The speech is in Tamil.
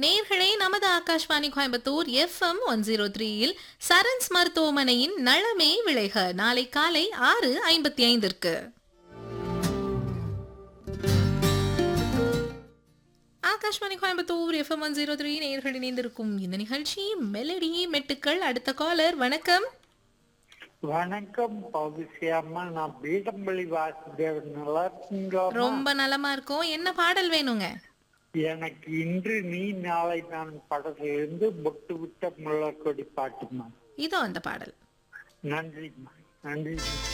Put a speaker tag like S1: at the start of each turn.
S1: நேர்களே நமது Akashvani Coimbatore FM one zero த்ரீயில் சரண்ஸ் மருத்துவமனையின் நலமே விளைக நாளை காலை ஆறு ஐம்பத்தி ஐந்திற்கு Akashvani Coimbatore FM one zero three நேர்கள் இணைந்திருக்கும் இந்த நிகழ்ச்சி மெலடி மெட்டுக்கள் அடுத்த காலர் வணக்கம்
S2: வணக்கம் பவிசியம்மா நான் பீடம்பள்ளி வாசுதேவன் நல்லா இருக்கீங்களா
S1: ரொம்ப நலமா இருக்கும் என்ன பாடல் வேணுங்க
S2: எனக்கு இன்று நீ நாளை நான் படத்திலிருந்து பொட்டு விட்ட முள்ளக்கொடி பாட்டுமா
S1: இதோ அந்த பாடல்
S2: நன்றிம்மா நன்றி